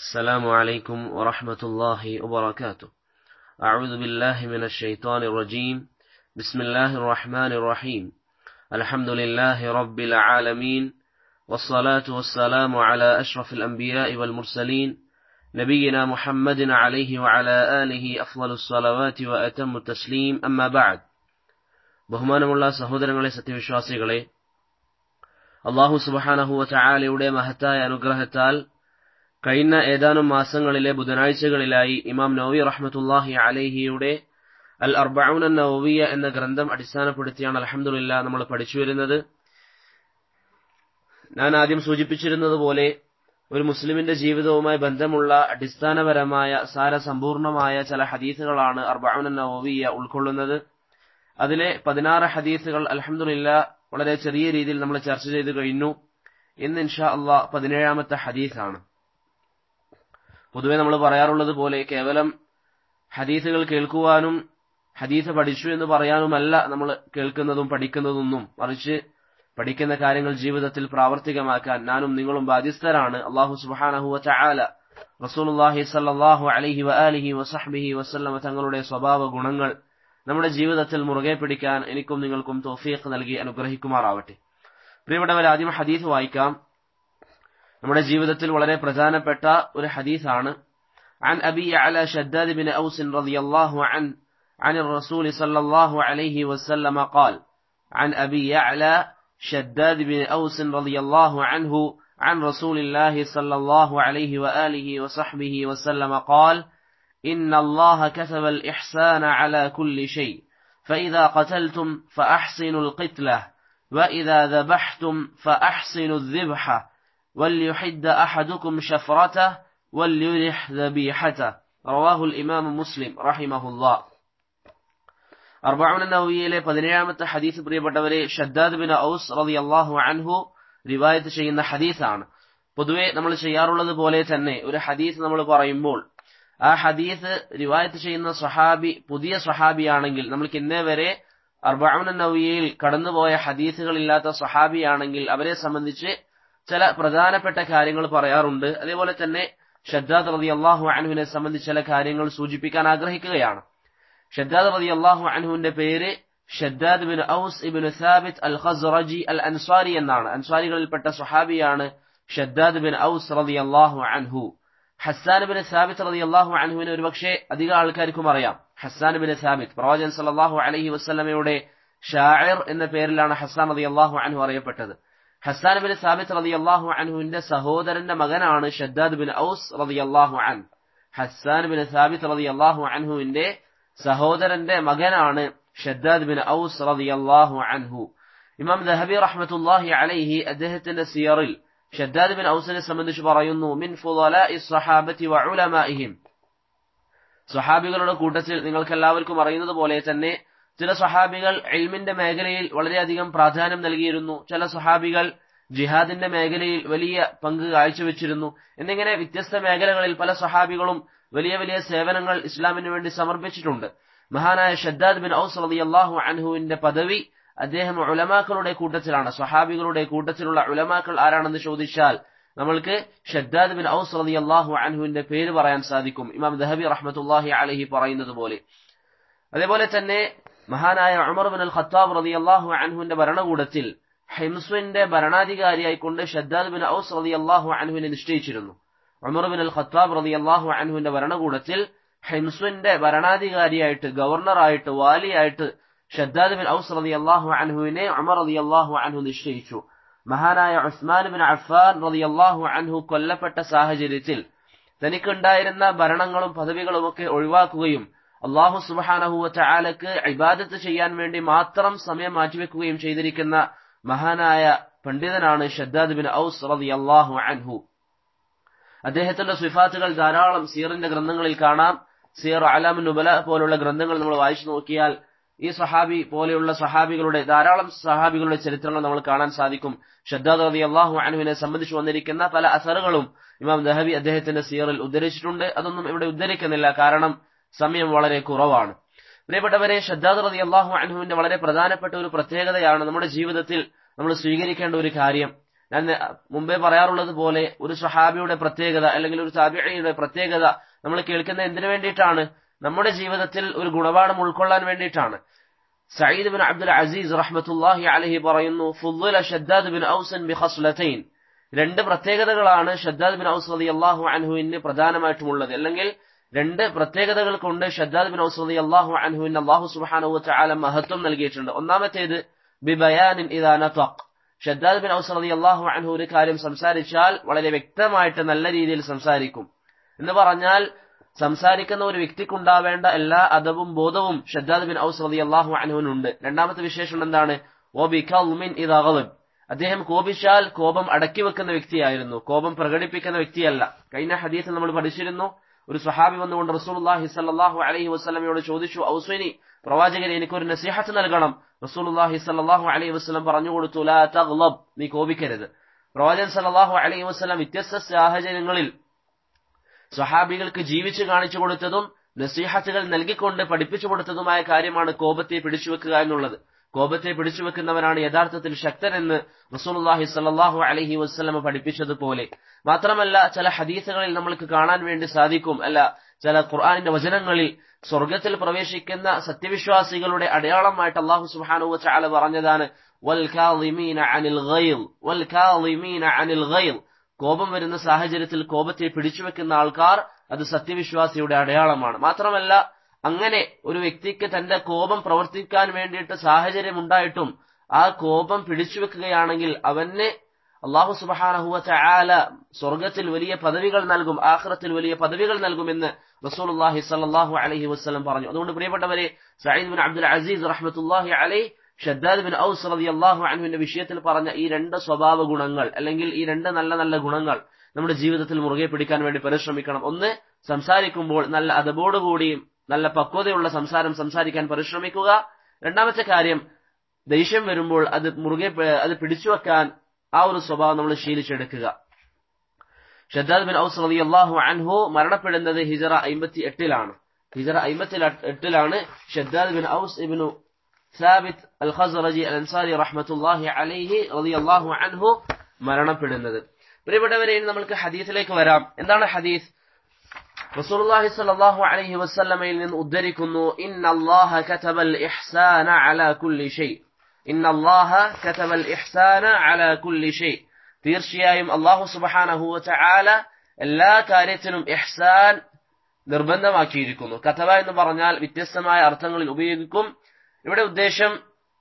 السلام عليكم ورحمة الله وبركاته أعوذ بالله من الشيطان الرجيم بسم الله الرحمن الرحيم الحمد لله رب العالمين والصلاة والسلام على أشرف الأنبياء والمرسلين نبينا محمد عليه وعلى آله أفضل الصلوات وأتم التسليم أما بعد ബഹുമാനമുള്ള സഹോദരങ്ങളെ സത്യവിശ്വാസികളെ അള്ളാഹു സുബഹാനഹുവ ചായാലയുടെ മഹത്തായ അനുഗ്രഹത്താൽ കഴിഞ്ഞ ഏതാനും മാസങ്ങളിലെ ബുധനാഴ്ചകളിലായി ഇമാം നവി റഹ്മത്തുല്ലാഹി അലേഹിയുടെ അൽ അർബൌൻ നവവിയ എന്ന ഗ്രന്ഥം അടിസ്ഥാനപ്പെടുത്തിയാണ് അലഹമുല്ല നമ്മൾ പഠിച്ചു വരുന്നത് ഞാൻ ആദ്യം സൂചിപ്പിച്ചിരുന്നത് പോലെ ഒരു മുസ്ലിമിന്റെ ജീവിതവുമായി ബന്ധമുള്ള അടിസ്ഥാനപരമായ സാരസമ്പൂർണമായ ചില ഹദീസുകളാണ് അർബൌൻ നവവിയ ഉൾക്കൊള്ളുന്നത് അതിലെ പതിനാറ് ഹദീസുകൾ അലഹമുല്ല വളരെ ചെറിയ രീതിയിൽ നമ്മൾ ചർച്ച ചെയ്തു കഴിഞ്ഞു ഇന്ന് ഇൻഷാ അള്ളാ പതിനേഴാമത്തെ ഹദീസാണ് പൊതുവെ നമ്മൾ പറയാറുള്ളത് പോലെ കേവലം ഹദീസുകൾ കേൾക്കുവാനും ഹദീസ് പഠിച്ചു എന്ന് പറയാനുമല്ല നമ്മൾ കേൾക്കുന്നതും പഠിക്കുന്നതൊന്നും മറിച്ച് പഠിക്കുന്ന കാര്യങ്ങൾ ജീവിതത്തിൽ പ്രാവർത്തികമാക്കാൻ ഞാനും നിങ്ങളും ബാധ്യസ്ഥരാണ് അള്ളാഹു സുബാനഹുവ ചായാല റസൂലുല്ലാഹി സല്ലാഹു അലഹി വഅലിഹി വസഹ്ബിഹി വസല്ലമ തങ്ങളുടെ സ്വഭാവ ഗുണങ്ങൾ നമ്മുടെ ജീവിതത്തിൽ മുറുകെ പിടിക്കാൻ എനിക്കും നിങ്ങൾക്കും തോഫീഖ് നൽകി അനുഗ്രഹിക്കുമാറാവട്ടെ പ്രിയപ്പെട്ടവർ ആദ്യം ഹദീസ് വായിക്കാം നമ്മുടെ ജീവിതത്തിൽ വളരെ പ്രധാനപ്പെട്ട ഒരു ഹദീസാണ് عن أبي على شداد بن أوس رضي الله عنه عن الرسول صلى الله عليه وسلم قال عن أبي يعلى شداد بن أوس رضي الله عنه عن رسول الله صلى الله عليه وآله وصحبه وسلم قال إن الله كتب الإحسان على كل شيء فإذا قتلتم فأحسنوا القتلة وإذا ذبحتم فأحسنوا الذبحة وليحد أحدكم شفرته وليرح ذبيحته رواه الإمام مسلم رحمه الله അർബാഉൻ നവവിയിലെ പതിനേഴാമത്തെ ഹദീസ് പ്രിയപ്പെട്ടവരെ ഷദ്ദാദ് ബിൻ ഔസ് റളിയല്ലാഹു അൻഹു റിവായത്ത് ചെയ്യുന്ന ഹദീസാണ് പൊതുവെ നമ്മൾ ചെയ്യാറുള്ളത് പോലെ തന്നെ ഒരു ഹദീസ് നമ്മൾ പറയുമ്പോൾ ആ ഹദീസ് റിവായത്ത് ചെയ്യുന്ന സഹാബി പുതിയ സഹാബിയാണെങ്കിൽ നമ്മൾക്ക് ഇന്നേ വരെ അർബാഉൻ നവവിയയിൽ കടന്നുപോയ ഹദീസുകളില്ലാത്ത സഹാബിയാണെങ്കിൽ അവരെ സംബന്ധിച്ച് ചില പ്രധാനപ്പെട്ട കാര്യങ്ങൾ പറയാറുണ്ട് അതേപോലെ തന്നെ ഷദ്ദാദ് റതി അള്ളാഹു അൻഹുവിനെ സംബന്ധിച്ച് ചില കാര്യങ്ങൾ സൂചിപ്പിക്കാൻ ആഗ്രഹിക്കുകയാണ് ഷദ്ദാദ് റതി അള്ളാഹു അൻഹുവിന്റെ പേര് ഷദ്ദാദ് ബിൻ ഔസ് ഇബിൻ സാബിത് അൽ ഖസ്റജി അൽ അൻസ്വാരി എന്നാണ് അൻസ്വാരികളിൽപ്പെട്ട സുഹാബിയാണ് ഷദ്ദാദ് ബിൻ ഔസ് റതി അള്ളാഹു അൻഹു ഹസ്സാൻ ബിൻ സാബിത്ത് റതി അള്ളാഹു അൻഹുവിനെ ഒരുപക്ഷെ അധികം ആൾക്കാർക്കും അറിയാം ഹസ്സാൻ ബിൻ സാബിത്ത് പ്രവാചകൻ സല്ലാഹു അലഹി വസ്ലമയുടെ ഷായർ എന്ന പേരിലാണ് ഹസ്സാൻ റതി അള്ളാഹു അൻഹു അറിയപ്പെട്ടത് ഹസ്സാൻ ബിൻ സാബിത്ത് റതി അള്ളാഹു അൻഹുവിന്റെ സഹോദരന്റെ മകനാണ് ഷദ്ദാദ് ബിൻ ഔസ് റതി അള്ളാഹു അൻ ഹസ്സാൻ ബിൻ സാബിത്ത് റതി അള്ളാഹു അൻഹുവിന്റെ സഹോദരന്റെ മകനാണ് ഷദ്ദാദ് ബിൻ ഔസ് റതി അള്ളാഹു അൻഹു ഇമാം ദഹബി റഹ്മത്തുല്ലാഹി അലൈഹി അദ്ദേഹത്തിന്റെ സിയറിൽ ഷദ്ദാദ് ബിൻ ഔസിനെ സംബന്ധിച്ച് പറയുന്നു മിൻ ഫുദലാഇ സ്വഹാബത്തി വ ഉലമാഇഹിം സ്വഹാബികളുടെ കൂട്ടത്തിൽ നിങ്ങൾക്ക് എല്ലാവർക്കും അറിയുന്നത് പോലെ തന്നെ ചില സ്വഹാബികൾ ഇൽമിന്റെ മേഖലയിൽ വളരെയധികം പ്രാധാന്യം നൽകിയിരുന്നു ചില സ്വഹാബികൾ ജിഹാദിന്റെ മേഖലയിൽ വലിയ പങ്ക് കാഴ്ചവെച്ചിരുന്നു എന്നിങ്ങനെ വ്യത്യസ്ത മേഖലകളിൽ പല സ്വഹാബികളും വലിയ വലിയ സേവനങ്ങൾ ഇസ്ലാമിന് വേണ്ടി സമർപ്പിച്ചിട്ടുണ്ട് മഹാനായ ഷദ്ദാദ് ബിൻ ഔസ് റളിയല്ലാഹു അൻഹുവിന്റെ പദവി അദ്ദേഹം ഉലമാക്കളുടെ കൂട്ടത്തിലാണ് സ്വഹാബികളുടെ കൂട്ടത്തിലുള്ള ഉലമാക്കൾ ആരാണെന്ന് ചോദിച്ചാൽ നമ്മൾക്ക് ഷദ്ദാദ് ബിൻ ഔസ് റളിയല്ലാഹു അൻഹുവിന്റെ പേര് പറയാൻ സാധിക്കും ഇമാം ദഹബി റഹ്മത്തുല്ലാഹി അലഹി പറയുന്നത് പോലെ അതേപോലെ തന്നെ മഹാനായ ഉമർ ബിൻ അൽ ഖത്താബ് റളിയല്ലാഹു അൻഹുവിന്റെ ഭരണകൂടത്തിൽ ഹിംസുവിന്റെ ഭരണാധികാരിയായിക്കൊണ്ട് ഷദ്ദാദ് ബിൻ ഔസ് റളിയല്ലാഹു അൻഹുവിനെ നിശ്ചയിച്ചിരുന്നു ഉമർ ബിൻ അൽ ഖത്താബ് റളിയല്ലാഹു അൻഹുവിന്റെ ഭരണകൂടത്തിൽ ഹിംസുവിന്റെ ഭരണാധികാരിയായിട്ട് ഗവർണറായിട്ട് വാലിയായിട്ട് ഷദ്ദാദ് ബിൻ ഔസ് റളിയല്ലാഹു അൻഹുവിനെ ഉമർ റളിയല്ലാഹു അൻഹു നിശ്ചയിച്ചു മഹാനായ ഉസ്മാൻ ബിൻ അഫ്ഫാൻ റളിയല്ലാഹു അൻഹു കൊല്ലപ്പെട്ട സാഹചര്യത്തിൽ തനിക്കുണ്ടായിരുന്ന ഭരണങ്ങളും പദവികളുമൊക്കെ ഒഴിവാക്കുകയും അള്ളാഹു സുബാനഹുവ ചാലക്ക് ഇബാദത്ത് ചെയ്യാൻ വേണ്ടി മാത്രം സമയം മാറ്റിവെക്കുകയും ചെയ്തിരിക്കുന്ന മഹാനായ പണ്ഡിതനാണ് ഷദ്ദാദ് ബിൻ ഔസ് റളിയല്ലാഹു അൻഹു അദ്ദേഹത്തിന്റെ സിഫാത്തുകൾ ധാരാളം സീറിന്റെ ഗ്രന്ഥങ്ങളിൽ കാണാം സീർ അലാം നുബല പോലുള്ള ഗ്രന്ഥങ്ങൾ നമ്മൾ വായിച്ചു നോക്കിയാൽ ഈ സഹാബി പോലെയുള്ള സഹാബികളുടെ ധാരാളം സഹാബികളുടെ ചരിത്രങ്ങൾ നമ്മൾ കാണാൻ സാധിക്കും ഷദ്ദാദ് റതി അള്ളാഹു അനുവിനെ സംബന്ധിച്ച് വന്നിരിക്കുന്ന പല അസറുകളും ഇമാം ദഹബി അദ്ദേഹത്തിന്റെ സിയറിൽ ഉദ്ധരിച്ചിട്ടുണ്ട് അതൊന്നും ഇവിടെ ഉദ്ധരിക്കുന്നില്ല കാരണം സമയം വളരെ കുറവാണ് പ്രിയപ്പെട്ടവരെ ഷദ്ദാദ് റതി അള്ളാഹു അൻഹുവിന്റെ വളരെ പ്രധാനപ്പെട്ട ഒരു പ്രത്യേകതയാണ് നമ്മുടെ ജീവിതത്തിൽ നമ്മൾ സ്വീകരിക്കേണ്ട ഒരു കാര്യം ഞാൻ മുമ്പേ പറയാറുള്ളത് പോലെ ഒരു സ്വഹാബിയുടെ പ്രത്യേകത അല്ലെങ്കിൽ ഒരു താബിയുടെ പ്രത്യേകത നമ്മൾ കേൾക്കുന്ന എന്തിനു വേണ്ടിയിട്ടാണ് നമ്മുടെ ജീവിതത്തിൽ ഒരു ഗുണപാഠം ഉൾക്കൊള്ളാൻ വേണ്ടിയിട്ടാണ് സയ്യിദ് ബിൻ അബ്ദുൽ അസീസ് റഹ്മത്തുല്ലാഹി അലഹി പറയുന്നു ഫുദ്ദുല ഷദ്ദാദ് ബിൻ ഔസൻ ബി ഖസ്ലതൈൻ രണ്ട് പ്രത്യേകതകളാണ് ഷദ്ദാദ് ബിൻ ഔസ് റളി അള്ളാഹു അൻഹുവിന് പ്രധാനമായിട്ടുമുള്ളത് അല്ലെങ്കിൽ രണ്ട് പ്രത്യേകതകൾ കൊണ്ട് ഷദ്ദാദ് ബിൻ ഔസ് റളി അള്ളാഹു അൻഹുവിന് അള്ളാഹു സുബ്ഹാനഹു വതആല മഹത്വം നൽകിയിട്ടുണ്ട് ഒന്നാമത്തേത് ബിബയാനിൻ ഇദാ നതഖ് ഷദ്ദാദ് ബിൻ ഔസ് റളി അള്ളാഹു അൻഹു ഒരു കാര്യം സംസാരിച്ചാൽ വളരെ വ്യക്തമായിട്ട് നല്ല രീതിയിൽ സംസാരിക്കും എന്ന് പറഞ്ഞാൽ സംസാരിക്കുന്ന ഒരു വ്യക്തിക്കുണ്ടാവേണ്ട എല്ലാ അദബും ബോധവും ഷദ്ദാദ് ബിൻ ഔസ് റളി അള്ളാഹു അൻഹുവിനുണ്ട് രണ്ടാമത്തെ വിശേഷം എന്താണ് ഓ ബിഖൽമിൻ ഇദാ ഗളബ് അദ്ദേഹം കോപിച്ചാൽ കോപം അടക്കി വെക്കുന്ന വ്യക്തിയായിരുന്നു കോപം പ്രകടിപ്പിക്കുന്ന വ്യക്തിയല്ല കഴിഞ്ഞ ഹദീസിൽ നമ്മൾ പഠിച്ചിരുന്നു ഒരു സഹാബി വന്നുകൊണ്ട് റസൂലുള്ളാഹി സല്ലല്ലാഹു അലൈഹി വസല്ലമയോട് ചോദിച്ചു ഔസ്വനി പ്രവാചകരെ എനിക്കൊരു നസീഹത്ത് നൽകണം റസൂലുള്ളാഹി സല്ലല്ലാഹു അലൈഹി വസല്ലം പറഞ്ഞു കൊടുത്തു ലാ തഗ്ലബ് നീ കോപിക്കരുത് പ്രവാചകൻ സല്ലല്ലാഹു അലൈഹി വസല്ലം വ്യത്യസ്ത സാഹചര്യങ്ങളിൽ സ്വഹാബികൾക്ക് ജീവിച്ചു കാണിച്ചു കൊടുത്തതും നസീഹത്തുകൾ നൽകിക്കൊണ്ട് പഠിപ്പിച്ചു കൊടുത്തതുമായ കാര്യമാണ് കോപത്തെ പിടിച്ചുവെക്കുക എന്നുള്ളത് കോപത്തെ പിടിച്ചുവെക്കുന്നവനാണ് യഥാർത്ഥത്തിൽ ശക്തനെന്ന് റസൂലുള്ളാഹി സല്ലല്ലാഹു അലൈഹി വസല്ലമ പഠിപ്പിച്ചതുപോലെ മാത്രമല്ല ചില ഹദീസുകളിൽ നമ്മൾക്ക് കാണാൻ വേണ്ടി സാധിക്കും അല്ല ചില ഖുർആനിന്റെ വചനങ്ങളിൽ സ്വർഗത്തിൽ പ്രവേശിക്കുന്ന സത്യവിശ്വാസികളുടെ അടയാളമായിട്ട് അള്ളാഹു സുബ്ഹാനഹു വതആല പറഞ്ഞതാണ് വൽ കാളിമീന അനിൽ ഗൈൽ വൽ കാളിമീന അനിൽ ഗൈൽ കോപം വരുന്ന സാഹചര്യത്തിൽ കോപത്തെ പിടിച്ചുവെക്കുന്ന ആൾക്കാർ അത് സത്യവിശ്വാസിയുടെ അടയാളമാണ് മാത്രമല്ല അങ്ങനെ ഒരു വ്യക്തിക്ക് തന്റെ കോപം പ്രവർത്തിക്കാൻ വേണ്ടിയിട്ട് സാഹചര്യം ഉണ്ടായിട്ടും ആ കോപം പിടിച്ചുവെക്കുകയാണെങ്കിൽ അവന് അള്ളാഹു സുബഹാനഹുവ ചായാല സ്വർഗത്തിൽ വലിയ പദവികൾ നൽകും ആഖിറത്തിൽ വലിയ പദവികൾ നൽകുമെന്ന് റസൂലുള്ളാഹി സല്ലല്ലാഹു അലൈഹി വസല്ലം പറഞ്ഞു അതുകൊണ്ട് പ്രിയപ്പെട്ടവരെ സയ്യിദ് ബിൻ അബ്ദുൽ അസീസ് റഹ്മത്തുള്ളാഹി അലൈഹി ഷദ്ദാദ് ബിൻ ഔസ് റളിയല്ലാഹു അൻഹുവിന്റെ വിഷയത്തിൽ പറഞ്ഞ ഈ രണ്ട് സ്വഭാവ ഗുണങ്ങൾ അല്ലെങ്കിൽ ഈ രണ്ട് നല്ല നല്ല ഗുണങ്ങൾ നമ്മുടെ ജീവിതത്തിൽ മുറുകെ പിടിക്കാൻ വേണ്ടി പരിശ്രമിക്കണം ഒന്ന് സംസാരിക്കുമ്പോൾ നല്ല അതബോടുകൂടിയും നല്ല പക്വതയുള്ള സംസാരം സംസാരിക്കാൻ പരിശ്രമിക്കുക രണ്ടാമത്തെ കാര്യം ദേഷ്യം വരുമ്പോൾ അത് മുറുകെ അത് പിടിച്ചു വെക്കാൻ ആ ഒരു സ്വഭാവം നമ്മൾ ശീലിച്ചെടുക്കുക ഷദ്ദാദ് ബിൻ ഔസ് റളി അള്ളാഹു അൻഹു മരണപ്പെടുന്നത് ഹിജറ അമ്പത്തി എട്ടിലാണ് ഹിജറ അമ്പത്തി എട്ടിലാണ് ഷദ്ദാദ് ബിൻ ഔസ് ഇബ്നു സാബിത്ത് അൽ ഖസറജി അൽ അൻസാരി റഹ്മത്തുല്ലാഹി അലൈഹി റളി അള്ളാഹു അൻഹു മരണപ്പെടുന്നത് പ്രിയപ്പെട്ടവരെ ഇനി നമ്മൾക്ക് ഹദീസിലേക്ക് വരാം എന്താണ് ഹദീസ് റസൂലുള്ളാഹി സ്വല്ലല്ലാഹു അലൈഹി വസല്ലമയിൽ നിന്ന് ഉദ്ധരിക്കുന്നു ഇന്നല്ലാഹ കതബൽ ഇഹ്സാന അലാ കുല്ലി ഷൈ ഇന്നല്ലാഹ കതബൽ ഇഹ്സാന അലാ കുല്ലി ഷൈ തീർച്ചയായും അല്ലാഹു സുബ്ഹാനഹു വതആല എല്ലാ കാര്യത്തിനും ഇഹ്സാൻ നിർബന്ധമാക്കിയിരിക്കുന്നു കഥബ എന്ന് പറഞ്ഞാൽ വ്യത്യസ്തമായ അർത്ഥങ്ങളിൽ ഉപയോഗിക്കും ഇവിടെ ഉദ്ദേശം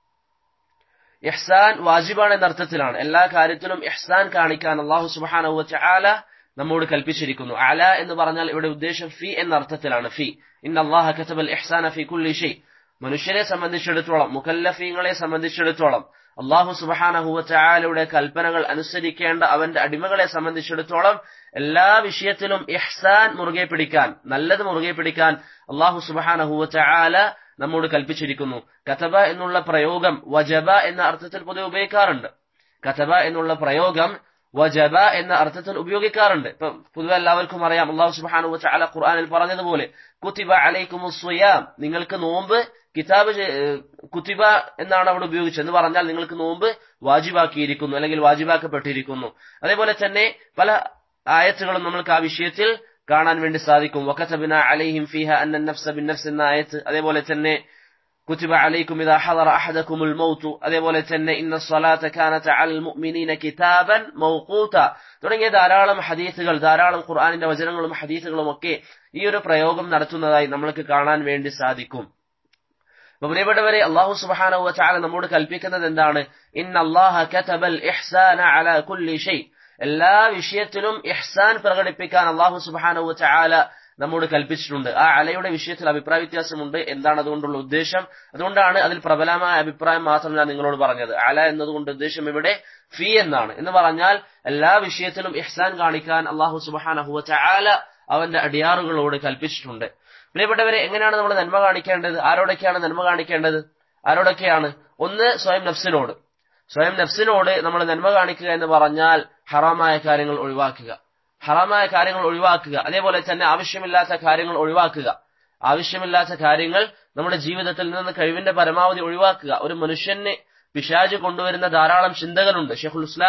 ഇഹ്സാൻ വാജിബാണ് എന്ന അർത്ഥത്തിലാണ് എല്ലാ കാര്യത്തിലും ഇഹ്സാൻ കാണിക്കാൻ അള്ളാഹു സുബ്ഹാനഹു വതആല നമ്മോട് കൽപ്പിച്ചിരിക്കുന്നു അല എന്ന് പറഞ്ഞാൽ ഇവിടെ ഉദ്ദേശം ഫി എന്ന അർത്ഥത്തിലാണ് ഫി ഇന്ന അള്ളാഹ കതബൽ ഇഹ്സാന ഫി കുല്ലി ഷൈ മനുഷ്യരെ സംബന്ധിച്ചിടത്തോളം മുക്കല്ലഫീങ്ങളെ സംബന്ധിച്ചിടത്തോളം അള്ളാഹു സുബഹാനഹുവ ചായാലയുടെ കൽപ്പനകൾ അനുസരിക്കേണ്ട അവന്റെ അടിമകളെ സംബന്ധിച്ചിടത്തോളം എല്ലാ വിഷയത്തിലും ഇഹ്സാൻ മുറുകെ പിടിക്കാൻ നല്ലത് മുറുകെ പിടിക്കാൻ അള്ളാഹു സുബഹാനഹുവ ചായാല നമ്മോട് കൽപ്പിച്ചിരിക്കുന്നു കഥബ എന്നുള്ള പ്രയോഗം വജബ എന്ന അർത്ഥത്തിൽ പൊതുവെ ഉപയോഗിക്കാറുണ്ട് കഥബ എന്നുള്ള പ്രയോഗം വജബ എന്ന അർത്ഥത്തിൽ ഉപയോഗിക്കാറുണ്ട് ഇപ്പൊ പൊതുവെ എല്ലാവർക്കും അറിയാം അള്ളാഹു സുബാനു ചാല ഖുർആാനിൽ പറഞ്ഞതുപോലെ കുത്തിബ അലൈക്കും സുയാം നിങ്ങൾക്ക് നോമ്പ് കിതാബ് കുത്തിബ എന്നാണ് അവിടെ ഉപയോഗിച്ചത് എന്ന് പറഞ്ഞാൽ നിങ്ങൾക്ക് നോമ്പ് വാജിബാക്കിയിരിക്കുന്നു അല്ലെങ്കിൽ വാജിബാക്കപ്പെട്ടിരിക്കുന്നു അതേപോലെ തന്നെ പല ആയത്തുകളും നമ്മൾക്ക് ആ വിഷയത്തിൽ കാണാൻ വേണ്ടി സാധിക്കും വക്കത്തബിന അലൈഹിം ഫിഹ അന്ന നഫ്സ ബിൻ നഫ്സ് എന്ന ആയത്ത് അതേപോലെ തന്നെ കുത്തിബ അലൈക്കും ഇദാ ഹദറ അഹദകുമുൽ മൗതു അതേപോലെ തന്നെ ഇന്ന സ്വലാത്ത കാനത അൽ മുഅ്മിനീന കിതാബൻ മൗഖൂത തുടങ്ങിയ ധാരാളം ഹദീസുകൾ ധാരാളം ഖുർആനിന്റെ വചനങ്ങളും ഹദീസുകളും ഒക്കെ ഈ ഒരു പ്രയോഗം നടത്തുന്നതായി നമ്മൾക്ക് കാണാൻ വേണ്ടി സാധിക്കും അപ്പൊ പ്രിയപ്പെട്ടവരെ അള്ളാഹു സുബ്ഹാനഹു വതആല നമ്മോട് കൽപ്പിക്കുന്നത് എന്താണ് ഇന്ന അല്ലാഹ കതബൽ ഇഹ്സാന അലാ കുല്ലി ഷൈ എല്ലാ വിഷയത്തിലും ഇഹ്സാൻ പ്രകടിപ്പിക്കാൻ അള്ളാഹു സുബ്ഹാനഹു വതആല നമ്മോട് കൽപ്പിച്ചിട്ടുണ്ട് ആ അലയുടെ വിഷയത്തിൽ അഭിപ്രായ വ്യത്യാസമുണ്ട് എന്താണ് അതുകൊണ്ടുള്ള ഉദ്ദേശം അതുകൊണ്ടാണ് അതിൽ പ്രബലമായ അഭിപ്രായം മാത്രം ഞാൻ നിങ്ങളോട് പറഞ്ഞത് അല എന്നതുകൊണ്ട് ഉദ്ദേശം ഇവിടെ ഫി എന്നാണ് എന്ന് പറഞ്ഞാൽ എല്ലാ വിഷയത്തിലും ഇഹ്സാൻ കാണിക്കാൻ അള്ളാഹു സുബാനഹുവ ചാല അവന്റെ അടിയാറുകളോട് കൽപ്പിച്ചിട്ടുണ്ട് പ്രിയപ്പെട്ടവരെ എങ്ങനെയാണ് നമ്മൾ നന്മ കാണിക്കേണ്ടത് ആരോടൊക്കെയാണ് നന്മ കാണിക്കേണ്ടത് ആരോടൊക്കെയാണ് ഒന്ന് സ്വയം നഫ്സിനോട് സ്വയം നഫ്സിനോട് നമ്മൾ നന്മ കാണിക്കുക എന്ന് പറഞ്ഞാൽ ഹറാമായ കാര്യങ്ങൾ ഒഴിവാക്കുക ഹറാമായ കാര്യങ്ങൾ ഒഴിവാക്കുക അതേപോലെ തന്നെ ആവശ്യമില്ലാത്ത കാര്യങ്ങൾ ഒഴിവാക്കുക ആവശ്യമില്ലാത്ത കാര്യങ്ങൾ നമ്മുടെ ജീവിതത്തിൽ നിന്ന് കഴിവിന്റെ പരമാവധി ഒഴിവാക്കുക ഒരു മനുഷ്യന് പിശാജ് കൊണ്ടുവരുന്ന ധാരാളം ചിന്തകളുണ്ട് ഷെഖുൽ ഇസ്ലാം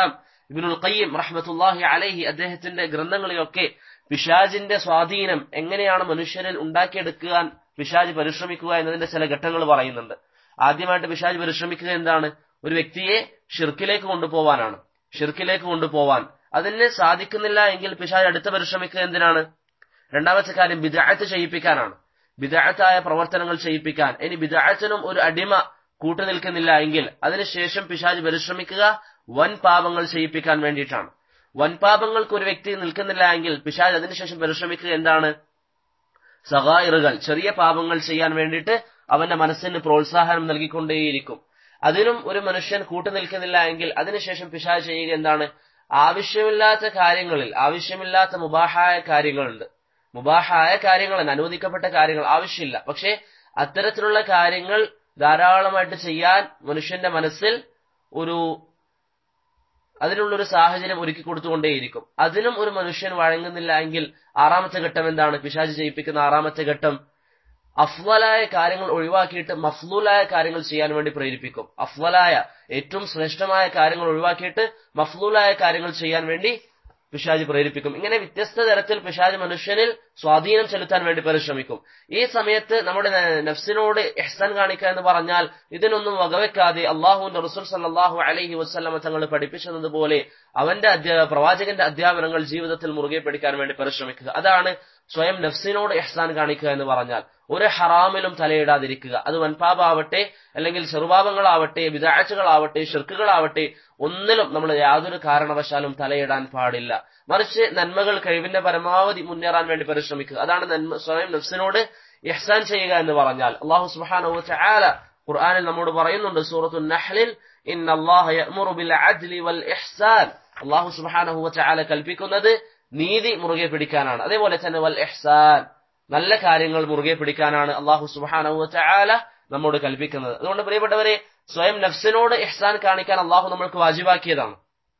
ഇബിനുൽ ഖയ്യിം റഹ്മത്തുല്ലാഹി അലൈഹി അദ്ദേഹത്തിന്റെ ഗ്രന്ഥങ്ങളിലൊക്കെ പിശാജിന്റെ സ്വാധീനം എങ്ങനെയാണ് മനുഷ്യരിൽ ഉണ്ടാക്കിയെടുക്കാൻ പിശാജ് പരിശ്രമിക്കുക എന്നതിന്റെ ചില ഘട്ടങ്ങൾ പറയുന്നുണ്ട് ആദ്യമായിട്ട് പിശാജ് പരിശ്രമിക്കുക എന്താണ് ഒരു വ്യക്തിയെ ഷിർക്കിലേക്ക് കൊണ്ടുപോവാനാണ് ഷിർക്കിലേക്ക് കൊണ്ടുപോവാൻ അതിന് സാധിക്കുന്നില്ല എങ്കിൽ പിശാജ് അടുത്ത പരിശ്രമിക്കുക എന്തിനാണ് രണ്ടാമത്തെ കാര്യം ബിദായത്ത് ചെയ്യിപ്പിക്കാനാണ് ബിദായത്തായ പ്രവർത്തനങ്ങൾ ചെയ്യിപ്പിക്കാൻ ഇനി ബിദായത്തിനും ഒരു അടിമ കൂട്ടുനിൽക്കുന്നില്ല എങ്കിൽ അതിനുശേഷം പിശാജ് പരിശ്രമിക്കുക വൻ പാപങ്ങൾ ചെയ്യിപ്പിക്കാൻ വേണ്ടിയിട്ടാണ് വൻ പാപങ്ങൾക്ക് ഒരു വ്യക്തി നിൽക്കുന്നില്ല എങ്കിൽ പിശാജ് അതിനുശേഷം പരിശ്രമിക്കുക എന്താണ് സഹായിറുകൾ ചെറിയ പാപങ്ങൾ ചെയ്യാൻ വേണ്ടിയിട്ട് അവന്റെ മനസ്സിന് പ്രോത്സാഹനം നൽകിക്കൊണ്ടേയിരിക്കും അതിനും ഒരു മനുഷ്യൻ കൂട്ടുനിൽക്കുന്നില്ല എങ്കിൽ അതിനുശേഷം പിശാജ് ചെയ്യുക എന്താണ് ആവശ്യമില്ലാത്ത കാര്യങ്ങളിൽ ആവശ്യമില്ലാത്ത മുബാഹായ കാര്യങ്ങളുണ്ട് മുബാഹായ കാര്യങ്ങൾ അനുവദിക്കപ്പെട്ട കാര്യങ്ങൾ ആവശ്യമില്ല പക്ഷേ അത്തരത്തിലുള്ള കാര്യങ്ങൾ ധാരാളമായിട്ട് ചെയ്യാൻ മനുഷ്യന്റെ മനസ്സിൽ ഒരു അതിനുള്ളൊരു സാഹചര്യം ഒരുക്കി കൊടുത്തുകൊണ്ടേയിരിക്കും അതിനും ഒരു മനുഷ്യൻ വഴങ്ങുന്നില്ല എങ്കിൽ ആറാമത്തെ ഘട്ടം എന്താണ് പിശാജ് ചെയ്യിപ്പിക്കുന്ന ആറാമത്തെ ഘട്ടം അഫ്വലായ കാര്യങ്ങൾ ഒഴിവാക്കിയിട്ട് മഫ്ലൂലായ കാര്യങ്ങൾ ചെയ്യാൻ വേണ്ടി പ്രേരിപ്പിക്കും അഫ്വലായ ഏറ്റവും ശ്രേഷ്ഠമായ കാര്യങ്ങൾ ഒഴിവാക്കിയിട്ട് മഫ്ലൂലായ കാര്യങ്ങൾ ചെയ്യാൻ വേണ്ടി പിശാജ് പ്രേരിപ്പിക്കും ഇങ്ങനെ വ്യത്യസ്ത തരത്തിൽ പിശാജ് മനുഷ്യനിൽ സ്വാധീനം ചെലുത്താൻ വേണ്ടി പരിശ്രമിക്കും ഈ സമയത്ത് നമ്മുടെ നഫ്സിനോട് എഹ്സാൻ കാണിക്കുക എന്ന് പറഞ്ഞാൽ ഇതിനൊന്നും വകവെക്കാതെ അള്ളാഹുവിന്റെ റസൂൽ സല്ലാഹു അലൈഹി വസ്ലമ തങ്ങൾ പഠിപ്പിച്ചതുപോലെ അവന്റെ അധ്യാ പ്രവാചകന്റെ അധ്യാപനങ്ങൾ ജീവിതത്തിൽ മുറുകെ പിടിക്കാൻ വേണ്ടി പരിശ്രമിക്കുക അതാണ് സ്വയം നഫ്സിനോട് എഹ്സാൻ കാണിക്കുക എന്ന് പറഞ്ഞാൽ ഒരു ഹറാമിലും തലയിടാതിരിക്കുക അത് വൻപാപാവട്ടെ അല്ലെങ്കിൽ ചെറുപാപങ്ങളാവട്ടെ വിദാഴ്ചകളാവട്ടെ ഷിർക്കുകളാവട്ടെ ഒന്നിലും നമ്മൾ യാതൊരു കാരണവശാലും തലയിടാൻ പാടില്ല മറിച്ച് നന്മകൾ കഴിവിന്റെ പരമാവധി മുന്നേറാൻ വേണ്ടി പരിശ്രമിക്കുക അതാണ് നന്മ സ്വയം നഫ്സിനോട് ഇഹ്സാൻ ചെയ്യുക എന്ന് പറഞ്ഞാൽ അള്ളാഹു സുബ്ഹാനഹു വതആല ഖുർആനിൽ നമ്മോട് പറയുന്നുണ്ട് സൂറത്തു നഹ്ലിൽ ഇന്നല്ലാഹ യഅ്മുറു ബിൽ അദ്ലി വൽ ഇഹ്സാൻ അള്ളാഹു സുബ്ഹാനഹു വതആല കൽപ്പിക്കുന്നത് നീതി മുറുകെ പിടിക്കാനാണ് അതേപോലെ തന്നെ വൽ ഇഹ്സാൻ നല്ല കാര്യങ്ങൾ മുറുകെ പിടിക്കാനാണ് അള്ളാഹു സുബ്ഹാനഹു വതആല നമ്മോട് കൽപ്പിക്കുന്നത് അതുകൊണ്ട് പ്രിയപ്പെട്ടവരെ സ്വയം നഫ്സിനോട് ഇഹ്സാൻ കാണിക്കാൻ അള്ളാഹു നമ്മൾക്ക് വാജിബാക്കിയതാണ്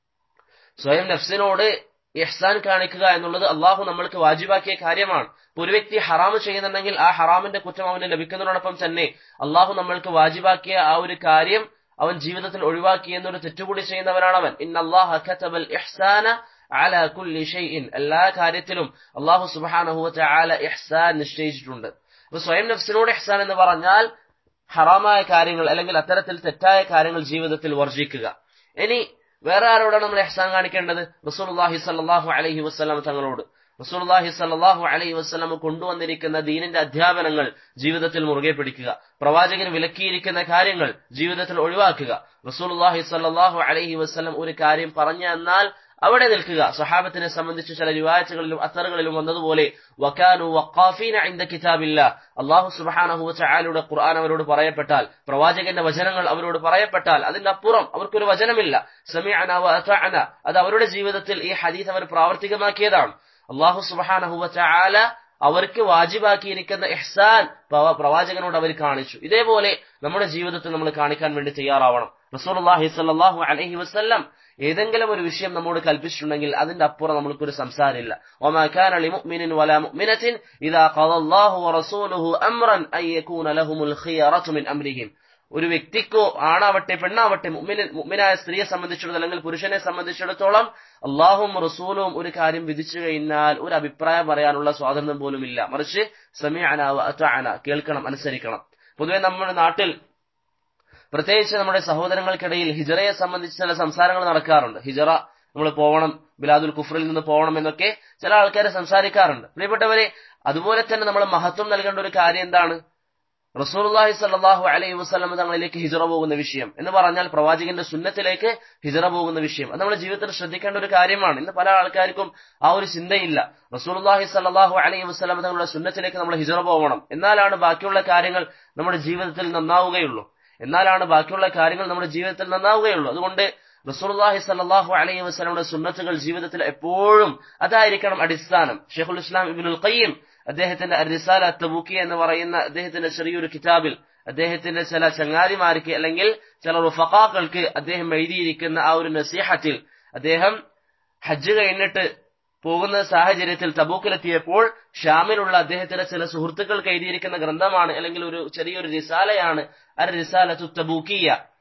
സ്വയം നഫ്സിനോട് ഇഹ്സാൻ കാണിക്കുക എന്നുള്ളത് അള്ളാഹു നമ്മൾക്ക് വാജിബാക്കിയ കാര്യമാണ് ഒരു വ്യക്തി ഹറാമ് ചെയ്യുന്നുണ്ടെങ്കിൽ ആ ഹറാമിന്റെ കുറ്റം അവന് ലഭിക്കുന്നതിനോടൊപ്പം തന്നെ അള്ളാഹു നമ്മൾക്ക് വാജിബാക്കിയ ആ ഒരു കാര്യം അവൻ ജീവിതത്തിൽ ഒഴിവാക്കി എന്നൊരു തെറ്റുകൂടി ചെയ്യുന്നവനാണ് അവൻ ഇന്നല്ലാഹൽ ഇഹ്സാന അല കുല്ലി ഷൈഇൻ എല്ലാ കാര്യത്തിലും അള്ളാഹു സുബ്ഹാനഹു വതആല ഇഹ്സാൻ നിശ്ചയിച്ചിട്ടുണ്ട് അപ്പൊ സ്വയം നഫ്സിനോട് ഇഹ്സാൻ എന്ന് പറഞ്ഞാൽ ഹറാമായ കാര്യങ്ങൾ അല്ലെങ്കിൽ അത്തരത്തിൽ തെറ്റായ കാര്യങ്ങൾ ജീവിതത്തിൽ വർജിക്കുക ഇനി വേറെ ആരോടാണ് നമ്മൾ ഇഹ്സാൻ കാണിക്കേണ്ടത് റസൂലുള്ളാഹി സ്വല്ലല്ലാഹു അലൈഹി വസല്ലം തങ്ങളോട് റസൂലുള്ളാഹി സ്വല്ലല്ലാഹു അലൈഹി വസല്ലം കൊണ്ടുവന്നിരിക്കുന്ന ദീനിന്റെ അധ്യാപനങ്ങൾ ജീവിതത്തിൽ മുറുകെ പിടിക്കുക പ്രവാചകൻ വിലക്കിയിരിക്കുന്ന കാര്യങ്ങൾ ജീവിതത്തിൽ ഒഴിവാക്കുക റസൂലുള്ളാഹി സ്വല്ലല്ലാഹു അലൈഹി വസല്ലം ഒരു കാര്യം പറഞ്ഞു എന്നാൽ അവിടെ നിൽക്കുക സഹാബത്തിനെ സംബന്ധിച്ച് ചില റിവായത്തുകളിലും അത്തറുകളിലും വന്നതുപോലെ വക്കാനു വഖാഫീന ഇൻദ കിതാബില്ല അള്ളാഹു സുബ്ഹാനഹു വതആലയുടെ ഖുർആൻ അവരോട് പറയപ്പെട്ടാൽ പ്രവാചകന്റെ വചനങ്ങൾ അവരോട് പറയപ്പെട്ടാൽ അതിന്റെ അപ്പുറം അവർക്കൊരു വചനമില്ല സമീഅന വ അതഅന അത് അവരുടെ ജീവിതത്തിൽ ഈ ഹദീസ് അവർ പ്രാവർത്തികമാക്കിയതാണ് അള്ളാഹു സുബ്ഹാനഹു വതആല അവർക്ക് വാജിബാക്കിയിരിക്കുന്ന ഇഹ്സാൻ പ്രവാചകനോട് അവർ കാണിച്ചു ഇതേപോലെ നമ്മുടെ ജീവിതത്തിൽ നമ്മൾ കാണിക്കാൻ വേണ്ടി തയ്യാറാവണം റസൂലുള്ളാഹി സ്വല്ലല്ലാഹു അലൈഹി വസല്ലം ഏതെങ്കിലും ഒരു വിഷയം നമ്മോട് കൽപ്പിച്ചിട്ടുണ്ടെങ്കിൽ അതിന്റെ അപ്പുറം നമ്മൾക്കൊരു സംസാരമില്ല وما كان لمؤمن ولا مؤمنة إذا قضى الله ورسوله أمرا أن يكون لهم الخيارة من أمرهم ഒരു വ്യക്തിക്കോ ആണാവട്ടെ പെണ്ണാവട്ടെ മുമ്മിനായ സ്ത്രീയെ സംബന്ധിച്ചിടത്തോളം അല്ലെങ്കിൽ പുരുഷനെ സംബന്ധിച്ചിടത്തോളം അള്ളാഹും റസൂലും ഒരു കാര്യം വിധിച്ചു കഴിഞ്ഞാൽ ഒരു അഭിപ്രായം പറയാനുള്ള സ്വാതന്ത്ര്യം പോലും ഇല്ല മറിച്ച് സമീഅന അന കേൾക്കണം അനുസരിക്കണം പൊതുവെ നമ്മുടെ നാട്ടിൽ പ്രത്യേകിച്ച് നമ്മുടെ സഹോദരങ്ങൾക്കിടയിൽ ഹിജറയെ സംബന്ധിച്ച് ചില സംസാരങ്ങൾ നടക്കാറുണ്ട് ഹിജറ നമ്മൾ പോകണം ബിലാദുൽ കുഫറിൽ നിന്ന് പോകണം എന്നൊക്കെ ചില ആൾക്കാരെ സംസാരിക്കാറുണ്ട് പ്രിയപ്പെട്ടവരെ അതുപോലെ തന്നെ നമ്മൾ മഹത്വം നൽകേണ്ട ഒരു കാര്യം എന്താണ് റസൂലുള്ളാഹി സ്വല്ലല്ലാഹു അലൈഹി വസല്ലം തങ്ങളിലേക്ക് ഹിജറ പോകുന്ന വിഷയം എന്ന് പറഞ്ഞാൽ പ്രവാചകന്റെ സുന്നത്തിലേക്ക് ഹിജറ പോകുന്ന വിഷയം അത് നമ്മുടെ ജീവിതത്തിൽ ശ്രദ്ധിക്കേണ്ട ഒരു കാര്യമാണ് ഇന്ന് പല ആൾക്കാർക്കും ആ ഒരു ചിന്തയില്ല റസൂലുള്ളാഹി സ്വല്ലല്ലാഹു അലൈഹി വസല്ലം തങ്ങളുടെ സുന്നത്തിലേക്ക് നമ്മൾ ഹിജറ പോകണം എന്നാലാണ് ബാക്കിയുള്ള കാര്യങ്ങൾ നമ്മുടെ ജീവിതത്തിൽ നന്നാവുകയുള്ളൂ എന്നാലാണ് ബാക്കിയുള്ള കാര്യങ്ങൾ നമ്മുടെ ജീവിതത്തിൽ നന്നാവുകയുള്ളൂ അതുകൊണ്ട് റസൂലുള്ളാഹി സ്വല്ലല്ലാഹു അലൈഹി വസല്ലമയുടെ സുന്നത്തുകൾ ജീവിതത്തിൽ എപ്പോഴും അതായിരിക്കണം അടിസ്ഥാനം ഷെയ്ഖുൽ ഇസ്ലാം ഇബ്നുൽ ഖയ്യിം അദ്ദേഹത്തിന്റെ റിസാല തബൂക്കി എന്ന് പറയുന്ന അദ്ദേഹത്തിന്റെ ചെറിയൊരു കിതാബിൽ അദ്ദേഹത്തിന്റെ ചില ചങ്ങാതിമാർക്ക് അല്ലെങ്കിൽ ചില റുഫക്കാക്കൾക്ക് അദ്ദേഹം എഴുതിയിരിക്കുന്ന ആ ഒരു നസീഹത്തിൽ അദ്ദേഹം ഹജ്ജ് കഴിഞ്ഞിട്ട് പോകുന്ന സാഹചര്യത്തിൽ തബൂക്കിലെത്തിയപ്പോൾ ഷാമിലുള്ള അദ്ദേഹത്തിന്റെ ചില സുഹൃത്തുക്കൾക്ക് എഴുതിയിരിക്കുന്ന ഗ്രന്ഥമാണ് അല്ലെങ്കിൽ ഒരു ചെറിയൊരു റിസാലയാണ് അർ റിസാലത്തു തബൂക്കിയ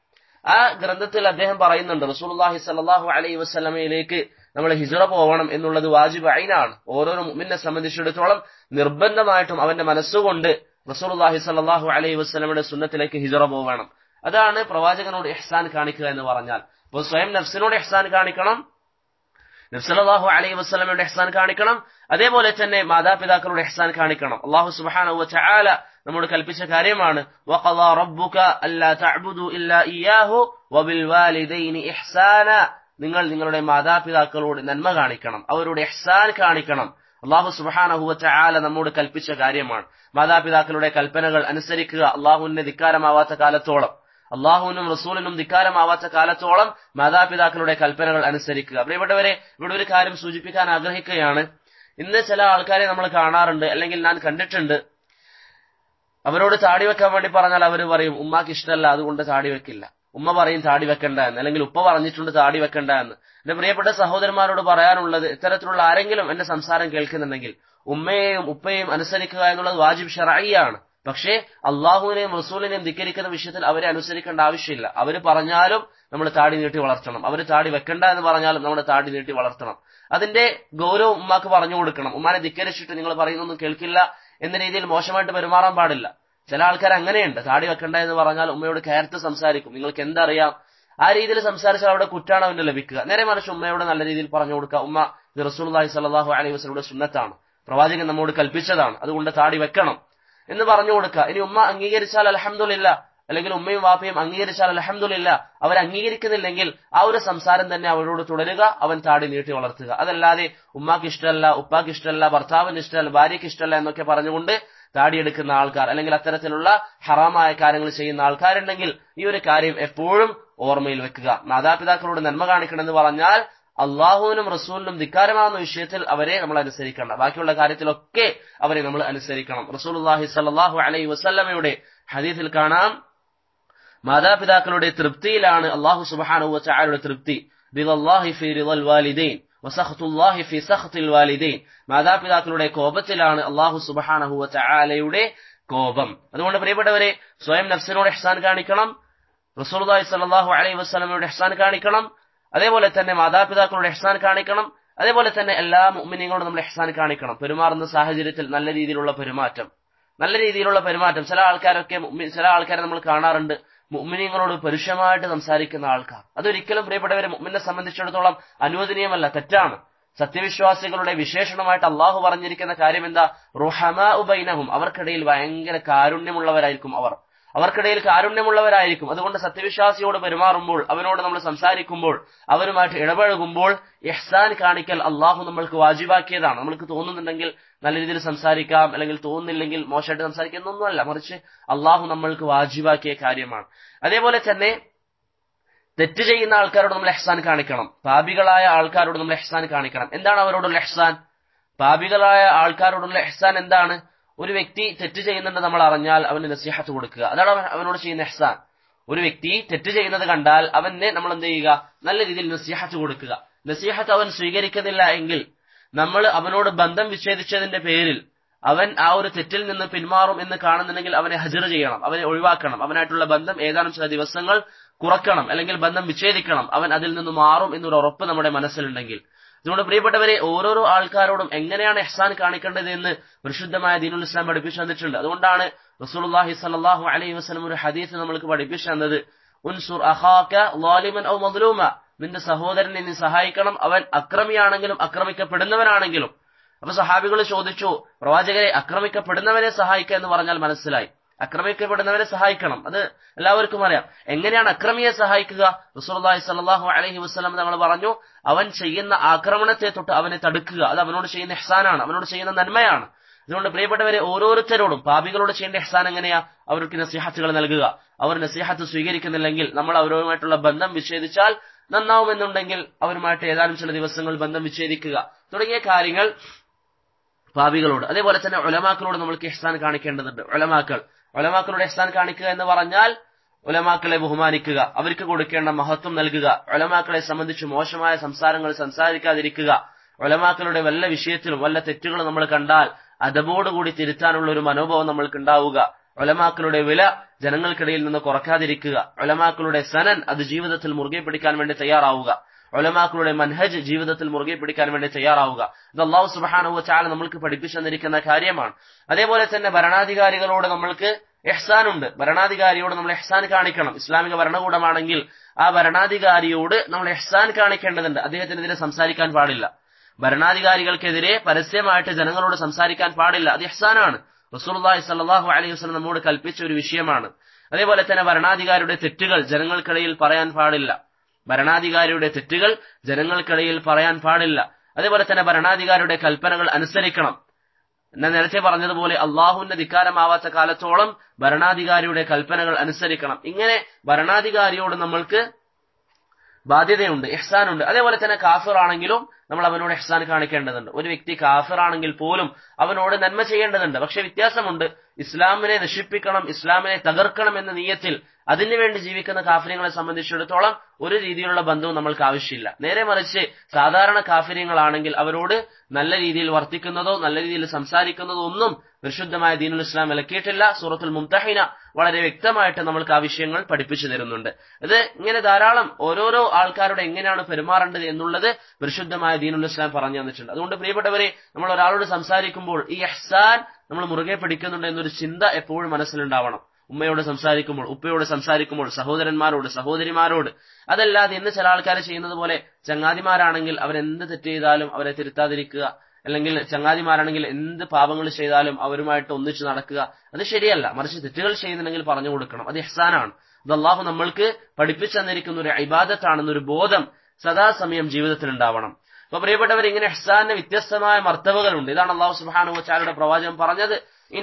ആ ഗ്രന്ഥത്തിൽ അദ്ദേഹം പറയുന്നുണ്ട് റസൂലുള്ളാഹി സ്വല്ലല്ലാഹു അലൈഹി വസല്ലമയിലേക്ക് നമ്മൾ ഹിജ്റ പോകണം എന്നുള്ളത് വാജിബ് ഐനാണ് ഓരോരോ മുഅ്മിനെ സംബന്ധിച്ചിടത്തോളം നിർബന്ധമായിട്ടും അവന്റെ മനസ്സുകൊണ്ട് റസൂലുള്ളാഹി സ്വല്ലല്ലാഹു അലൈഹി വസല്ലമയുടെ സുന്നത്തിലേക്ക് ഹിജ്റ പോകണം അതാണ് പ്രവാചകനോട് ഇഹ്സാൻ കാണിക്കുക എന്ന് പറഞ്ഞാൽ അപ്പോൾ സ്വയം നഫ്സിനോട് ഇഹ്സാൻ കാണിക്കണം നബ്സലാഹു അലൈഹി വസ്ലമയുടെ ഇഹ്സാൻ കാണിക്കണം അതേപോലെ തന്നെ മാതാപിതാക്കളുടെ ഇഹ്സാൻ കാണിക്കണം അള്ളാഹു സുബ്ഹാനഹു വതആല നമ്മോട് കൽപ്പിച്ച കാര്യമാണ് വഖളാ റബ്ബുക അല്ലാ തഅബുദു ഇല്ലാ ഇയ്യാഹു വബിൽ വാലിദൈനി ഇഹ്സാന നിങ്ങൾ നിങ്ങളുടെ മാതാപിതാക്കളോട് നന്മ കാണിക്കണം അവരോട് ഇഹ്സാൻ കാണിക്കണം അള്ളാഹു സുബ്ഹാനഹു വതആല നമ്മോട് കൽപ്പിച്ച കാര്യമാണ് മാതാപിതാക്കളുടെ കൽപ്പനകൾ അനുസരിക്കുക അള്ളാഹുവിന്റെ ധിക്കാരമാവാത്ത കാലത്തോളം അള്ളാഹുവിനും റസൂലിനും ധിക്കാരമാവാത്ത കാലത്തോളം മാതാപിതാക്കളുടെ കൽപ്പനകൾ അനുസരിക്കുക പ്രിയപ്പെട്ടവരെ ഇവിടെ ഒരു കാര്യം സൂചിപ്പിക്കാൻ ആഗ്രഹിക്കുകയാണ് ഇന്ന് ചില ആൾക്കാരെ നമ്മൾ കാണാറുണ്ട് അല്ലെങ്കിൽ ഞാൻ കണ്ടിട്ടുണ്ട് അവരോട് താടി വെക്കാൻ വേണ്ടി പറഞ്ഞാൽ അവർ പറയും ഉമ്മാക്ക് ഇഷ്ടമല്ല അതുകൊണ്ട് താടി വെക്കില്ല ഉമ്മ പറയും താടി വെക്കണ്ട എന്ന് അല്ലെങ്കിൽ ഉപ്പ പറഞ്ഞിട്ടുണ്ട് താടി വെക്കണ്ട എന്ന് എന്റെ പ്രിയപ്പെട്ട സഹോദരന്മാരോട് പറയാനുള്ളത് ഇത്തരത്തിലുള്ള ആരെങ്കിലും എന്റെ സംസാരം കേൾക്കുന്നുണ്ടെങ്കിൽ ഉമ്മയെയും ഉപ്പയെയും അനുസരിക്കുക എന്നുള്ളത് വാജിബ് ഷറായിയാണ് പക്ഷേ അള്ളാഹുവിനെയും റസൂലിനെയും ധിക്കരിക്കുന്ന വിഷയത്തിൽ അവരെ അനുസരിക്കേണ്ട ആവശ്യമില്ല അവർ പറഞ്ഞാലും നമ്മൾ താടി നീട്ടി വളർത്തണം അവർ താടി വെക്കണ്ട എന്ന് പറഞ്ഞാലും നമ്മൾ താടി നീട്ടി വളർത്തണം അതിന്റെ ഗൗരവം ഉമ്മാക്ക് പറഞ്ഞു കൊടുക്കണം ഉമ്മാനെ ധിക്കരിച്ചിട്ട് നിങ്ങൾ പറയുന്നൊന്നും കേൾക്കില്ല എന്ന രീതിയിൽ മോശമായിട്ട് പെരുമാറാൻ പാടില്ല ചില ആൾക്കാർ അങ്ങനെയുണ്ട് താടി വെക്കണ്ട എന്ന് പറഞ്ഞാൽ ഉമ്മയോട് കയർത്ത് സംസാരിക്കും നിങ്ങൾക്ക് എന്തറിയാം ആ രീതിയിൽ സംസാരിച്ചാൽ അവിടെ കുറ്റാണ് അവന് ലഭിക്കുക നേരെ മറിച്ച് ഉമ്മയോട് നല്ല രീതിയിൽ പറഞ്ഞു കൊടുക്കുക ഉമ്മ ഇത് റസൂൽഹി സലാഹു അലൈഹി വസ്ലയുടെ സുന്നത്താണ് പ്രവാചകൻ നമ്മോട് കൽപ്പിച്ചതാണ് അതുകൊണ്ട് താടി വെക്കണം എന്ന് പറഞ്ഞു കൊടുക്കുക ഇനി ഉമ്മ അംഗീകരിച്ചാൽ അലഹമുല്ല അല്ലെങ്കിൽ ഉമ്മയും വാപ്പയും അംഗീകരിച്ചാൽ അലഹമുല്ല അവർ അംഗീകരിക്കുന്നില്ലെങ്കിൽ ആ ഒരു സംസാരം തന്നെ അവരോട് തുടരുക അവൻ താടി നീട്ടി വളർത്തുക അതല്ലാതെ ഉമ്മാക്ക് ഇഷ്ടമല്ല ഉപ്പാക്ക് ഇഷ്ടമല്ല ഭർത്താവിന് ഇഷ്ടമല്ല ഭാര്യയ്ക്ക് ഇഷ്ടമല്ല എന്നൊക്കെ പറഞ്ഞുകൊണ്ട് താടിയെടുക്കുന്ന ആൾക്കാർ അല്ലെങ്കിൽ അത്തരത്തിലുള്ള ഹറാമായ കാര്യങ്ങൾ ചെയ്യുന്ന ആൾക്കാരുണ്ടെങ്കിൽ ഈ ഒരു കാര്യം എപ്പോഴും ഓർമ്മയിൽ വെക്കുക മാതാപിതാക്കളോട് നന്മ കാണിക്കണമെന്ന് പറഞ്ഞാൽ അള്ളാഹുവിനും റസൂലിനും ധിക്കാരമാകുന്ന വിഷയത്തിൽ അവരെ നമ്മൾ അനുസരിക്കണം ബാക്കിയുള്ള കാര്യത്തിലൊക്കെ അവരെ നമ്മൾ അനുസരിക്കണം റസൂൽ സല്ലാഹു അലൈഹി വസല്ലമയുടെ ഹദീസിൽ കാണാം മാതാപിതാക്കളുടെ തൃപ്തിയിലാണ് അള്ളാഹു സുബാനുവ ചായയുടെ തൃപ്തി ഫി റിളൽ വാലിദൈൻ വസഖത്തുല്ലാഹി ഫി സഖത്തിൽ വാലിദൈൻ മാതാപിതാക്കളുടെ കോപത്തിലാണ് അള്ളാഹു സുബഹാനഹുവ ചായാലയുടെ കോപം അതുകൊണ്ട് പ്രിയപ്പെട്ടവരെ സ്വയം നഫ്സിനോട് ഇഹ്സാൻ കാണിക്കണം റസൂലുള്ളാഹി സ്വല്ലല്ലാഹു അലൈഹി വസല്ലമയുടെ ഇഹ്സാൻ കാണിക്കണം അതേപോലെ തന്നെ മാതാപിതാക്കളുടെ ഇഹ്സാൻ കാണിക്കണം അതേപോലെ തന്നെ എല്ലാ മുഅ്മിനീങ്ങളോടും നമ്മൾ ഇഹ്സാൻ കാണിക്കണം പെരുമാറുന്ന സാഹചര്യത്തിൽ നല്ല രീതിയിലുള്ള പെരുമാറ്റം നല്ല രീതിയിലുള്ള പെരുമാറ്റം ചില ആൾക്കാരൊക്കെ ചില ആൾക്കാരെ നമ്മൾ കാണാറുണ്ട് മുഅ്മിനീങ്ങളോട് പരുഷമായിട്ട് സംസാരിക്കുന്ന ആൾക്കാർ അതൊരിക്കലും പ്രിയപ്പെട്ടവരെ മുഅ്മിനെ സംബന്ധിച്ചിടത്തോളം അനുവദനീയമല്ല തെറ്റാണ് സത്യവിശ്വാസികളുടെ വിശേഷണമായിട്ട് അള്ളാഹു പറഞ്ഞിരിക്കുന്ന കാര്യം എന്താ റുഹമാ ഉബൈനഹും അവർക്കിടയിൽ ഭയങ്കര കാരുണ്യമുള്ളവരായിരിക്കും അവർ അവർക്കിടയിൽ കാരുണ്യമുള്ളവരായിരിക്കും അതുകൊണ്ട് സത്യവിശ്വാസിയോട് പെരുമാറുമ്പോൾ അവനോട് നമ്മൾ സംസാരിക്കുമ്പോൾ അവരുമായിട്ട് ഇടപഴകുമ്പോൾ ഇഹ്സാൻ കാണിക്കൽ അള്ളാഹു നമ്മൾക്ക് വാജിബാക്കിയതാണ് നമ്മൾക്ക് തോന്നുന്നുണ്ടെങ്കിൽ നല്ല രീതിയിൽ സംസാരിക്കാം അല്ലെങ്കിൽ തോന്നുന്നില്ലെങ്കിൽ മോശമായിട്ട് സംസാരിക്കാം എന്നൊന്നുമല്ല മറിച്ച് അള്ളാഹു നമ്മൾക്ക് വാജിബാക്കിയ കാര്യമാണ് അതേപോലെ തന്നെ തെറ്റ് ചെയ്യുന്ന ആൾക്കാരോട് നമ്മൾ എഹ്സാൻ കാണിക്കണം പാപികളായ ആൾക്കാരോട് നമ്മൾ എഹ്സാൻ കാണിക്കണം എന്താണ് അവരോടുള്ള എഹ്സാൻ പാപികളായ ആൾക്കാരോടുള്ള എഹ്സാൻ എന്താണ് ഒരു വ്യക്തി തെറ്റ് ചെയ്യുന്നുണ്ട് നമ്മൾ അറിഞ്ഞാൽ അവന് നസീഹത്ത് കൊടുക്കുക അതാണ് അവനോട് ചെയ്യുന്ന എഹ്സാൻ ഒരു വ്യക്തി തെറ്റ് ചെയ്യുന്നത് കണ്ടാൽ അവനെ നമ്മൾ എന്ത് ചെയ്യുക നല്ല രീതിയിൽ നസീഹത്ത് കൊടുക്കുക നസീഹത്ത് അവൻ സ്വീകരിക്കുന്നില്ല എങ്കിൽ നമ്മൾ അവനോട് ബന്ധം വിച്ഛേദിച്ചതിന്റെ പേരിൽ അവൻ ആ ഒരു തെറ്റിൽ നിന്ന് പിന്മാറും എന്ന് കാണുന്നുണ്ടെങ്കിൽ അവനെ ഹജർ ചെയ്യണം അവനെ ഒഴിവാക്കണം അവനായിട്ടുള്ള ബന്ധം ഏതാനും ചില ദിവസങ്ങൾ കുറക്കണം അല്ലെങ്കിൽ ബന്ധം വിച്ഛേദിക്കണം അവൻ അതിൽ നിന്ന് മാറും എന്നൊരു ഉറപ്പ് നമ്മുടെ മനസ്സിലുണ്ടെങ്കിൽ അതുകൊണ്ട് പ്രിയപ്പെട്ടവരെ ഓരോരോ ആൾക്കാരോടും എങ്ങനെയാണ് എഹ്സാൻ കാണിക്കേണ്ടത് എന്ന് പരിശുദ്ധമായ ദീനുൽ ഇസ്ലാം പഠിപ്പിച്ചു തന്നിട്ടുണ്ട് അതുകൊണ്ടാണ് റസൂലുള്ളാഹി സ്വല്ലല്ലാഹു അലൈഹി വസല്ലം ഒരു ഹദീസ് നമ്മൾക്ക് പഠിപ്പിച്ചു തന്നത് ഉൻസുർ അഖാക ലാലിമൻ ഔ മദ്ലൂമ നിന്റെ സഹോദരനെ നീ സഹായിക്കണം അവൻ അക്രമിയാണെങ്കിലും അക്രമിക്കപ്പെടുന്നവനാണെങ്കിലും അപ്പൊ സഹാബികൾ ചോദിച്ചു പ്രവാചകരെ അക്രമിക്കപ്പെടുന്നവരെ സഹായിക്കുക എന്ന് പറഞ്ഞാൽ മനസ്സിലായി അക്രമിക്കപ്പെടുന്നവരെ സഹായിക്കണം അത് എല്ലാവർക്കും അറിയാം എങ്ങനെയാണ് അക്രമിയെ സഹായിക്കുക റസൂലുള്ളാഹി സ്വല്ലല്ലാഹു അലൈഹി വസല്ലം നമ്മൾ പറഞ്ഞു അവൻ ചെയ്യുന്ന ആക്രമണത്തെ തൊട്ട് അവനെ തടുക്കുക അത് അവനോട് ചെയ്യുന്ന ഇഹ്സാനാണ് അവനോട് ചെയ്യുന്ന നന്മയാണ് അതുകൊണ്ട് പ്രിയപ്പെട്ടവരെ ഓരോരുത്തരോടും പാപികളോട് ചെയ്യേണ്ട ഇഹ്സാൻ എങ്ങനെയാ അവർക്ക് നസീഹത്തുകൾ നൽകുക അവർ നസീഹത്ത് സ്വീകരിക്കുന്നില്ലെങ്കിൽ നമ്മൾ അവരുമായിട്ടുള്ള ബന്ധം വിച്ഛേദിച്ചാൽ നന്നാവുമെന്നുണ്ടെങ്കിൽ അവരുമായിട്ട് ഏതാനും ചില ദിവസങ്ങൾ ബന്ധം വിച്ഛേദിക്കുക തുടങ്ങിയ കാര്യങ്ങൾ പാപികളോട് അതേപോലെ തന്നെ ഉലമാക്കളോട് നമ്മൾക്ക് ഇഹ്സാൻ കാണിക്കേണ്ടതുണ്ട് ഉലമാക്കൾ ഉലമാക്കളുടെ ഇഹ്സാൻ കാണിക്കുക എന്ന് പറഞ്ഞാൽ ഉലമാക്കളെ ബഹുമാനിക്കുക അവർക്ക് കൊടുക്കേണ്ട മഹത്വം നൽകുക ഉലമാക്കളെ സംബന്ധിച്ച് മോശമായ സംസാരങ്ങൾ സംസാരിക്കാതിരിക്കുക ഉലമാക്കളുടെ വല്ല വിഷയത്തിലും വല്ല തെറ്റുകളും നമ്മൾ കണ്ടാൽ അതബോടുകൂടി തിരുത്താനുള്ള ഒരു മനോഭാവം നമ്മൾക്ക് ഉണ്ടാവുക ഒലമാക്കളുടെ വില ജനങ്ങൾക്കിടയിൽ നിന്ന് കുറക്കാതിരിക്കുക ഒലമാക്കളുടെ സനൻ അത് ജീവിതത്തിൽ മുറുകെ പിടിക്കാൻ വേണ്ടി തയ്യാറാവുക ഒലമാക്കളുടെ മൻഹജ് ജീവിതത്തിൽ മുറുകെ പിടിക്കാൻ വേണ്ടി തയ്യാറാവുക ഇത് അള്ളാഹു സുബാനുവ ചാല നമ്മൾക്ക് പഠിപ്പിച്ചു തന്നിരിക്കുന്ന കാര്യമാണ് അതേപോലെ തന്നെ ഭരണാധികാരികളോട് നമ്മൾക്ക് എഹ്സാനുണ്ട് ഭരണാധികാരിയോട് നമ്മൾ എഹ്സാൻ കാണിക്കണം ഇസ്ലാമിക ഭരണകൂടമാണെങ്കിൽ ആ ഭരണാധികാരിയോട് നമ്മൾ എഹ്സാൻ കാണിക്കേണ്ടതുണ്ട് അദ്ദേഹത്തിനെതിരെ സംസാരിക്കാൻ പാടില്ല ഭരണാധികാരികൾക്കെതിരെ പരസ്യമായിട്ട് ജനങ്ങളോട് സംസാരിക്കാൻ പാടില്ല അത് എഹ്സാനാണ് റസൂലുള്ളാഹി സ്വല്ലല്ലാഹു അലൈഹി വസല്ലം നമ്മോട് കൽപ്പിച്ച ഒരു വിഷയമാണ് അതേപോലെ തന്നെ ഭരണാധികാരിയുടെ തെറ്റുകൾ ജനങ്ങൾക്കിടയിൽ പറയാൻ പാടില്ല ഭരണാധികാരിയുടെ തെറ്റുകൾ ജനങ്ങൾക്കിടയിൽ പറയാൻ പാടില്ല അതേപോലെ തന്നെ ഭരണാധികാരിയുടെ കൽപ്പനകൾ അനുസരിക്കണം ഞാൻ നേരത്തെ പറഞ്ഞതുപോലെ അള്ളാഹുവിന്റെ ധിക്കാരമാവാത്ത കാലത്തോളം ഭരണാധികാരിയുടെ കൽപ്പനകൾ അനുസരിക്കണം ഇങ്ങനെ ഭരണാധികാരിയോട് നമ്മൾക്ക് ബാധ്യതയുണ്ട് ഇഹ്സാനുണ്ട് അതേപോലെ തന്നെ കാഫിർ ആണെങ്കിലും നമ്മൾ അവനോട് ഇഹ്സാൻ കാണിക്കേണ്ടതുണ്ട് ഒരു വ്യക്തി കാഫിർ ആണെങ്കിൽ പോലും അവനോട് നന്മ ചെയ്യേണ്ടതുണ്ട് പക്ഷെ വ്യത്യാസമുണ്ട് ഇസ്ലാമിനെ നശിപ്പിക്കണം ഇസ്ലാമിനെ തകർക്കണം എന്ന നീയത്തിൽ അതിനുവേണ്ടി ജീവിക്കുന്ന കാഫര്യങ്ങളെ സംബന്ധിച്ചിടത്തോളം ഒരു രീതിയിലുള്ള ബന്ധവും നമ്മൾക്ക് ആവശ്യമില്ല നേരെ മറിച്ച് സാധാരണ കാഫര്യങ്ങളാണെങ്കിൽ അവരോട് നല്ല രീതിയിൽ വർത്തിക്കുന്നതോ നല്ല രീതിയിൽ സംസാരിക്കുന്നതോ ഒന്നും പരിശുദ്ധമായ ദീനുൽ ഇസ്ലാം വിലക്കിയിട്ടില്ല സൂറത്തുൽ മുംതഹിന വളരെ വ്യക്തമായിട്ട് നമ്മൾക്ക് ആ വിഷയങ്ങൾ പഠിപ്പിച്ചു തരുന്നുണ്ട് ഇത് ഇങ്ങനെ ധാരാളം ഓരോരോ ആൾക്കാരോട് എങ്ങനെയാണ് പെരുമാറേണ്ടത് എന്നുള്ളത് പരിശുദ്ധമായ ദീനുൽ ഇസ്ലാം പറഞ്ഞു തന്നിട്ടുണ്ട് അതുകൊണ്ട് പ്രിയപ്പെട്ടവരെ നമ്മൾ ഒരാളോട് സംസാരിക്കുമ്പോൾ ഈ എഹ്സാൻ നമ്മൾ മുറുകെ പിടിക്കുന്നുണ്ട് എന്നൊരു ചിന്ത എപ്പോഴും മനസ്സിലുണ്ടാവണം ഉമ്മയോട് സംസാരിക്കുമ്പോൾ ഉപ്പയോട് സംസാരിക്കുമ്പോൾ സഹോദരന്മാരോട് സഹോദരിമാരോട് അതല്ലാതെ ഇന്ന് ചില ആൾക്കാർ ചെയ്യുന്നത് പോലെ ചങ്ങാതിമാരാണെങ്കിൽ അവരെന്ത് തെറ്റ് ചെയ്താലും അവരെ തിരുത്താതിരിക്കുക അല്ലെങ്കിൽ ചങ്ങാതിമാരാണെങ്കിൽ എന്ത് പാപങ്ങൾ ചെയ്താലും അവരുമായിട്ട് ഒന്നിച്ചു നടക്കുക അത് ശരിയല്ല മറിച്ച് തെറ്റുകൾ ചെയ്യുന്നുണ്ടെങ്കിൽ പറഞ്ഞു കൊടുക്കണം അത് ഇഹ്സാനാണ് അത് അള്ളാഹു നമ്മൾക്ക് പഠിപ്പിച്ചു തന്നിരിക്കുന്ന ഒരു ഇബാദത്താണെന്നൊരു ബോധം സദാസമയം ജീവിതത്തിൽ ഉണ്ടാവണം അപ്പൊ പ്രിയപ്പെട്ടവർ ഇങ്ങനെ ഇഹ്സാന്റെ വ്യത്യസ്തമായ മർത്തവകളുണ്ട് ഇതാണ് അള്ളാഹു സുബാനു വച്ചാലയുടെ പ്രവാചകൻ പറഞ്ഞത്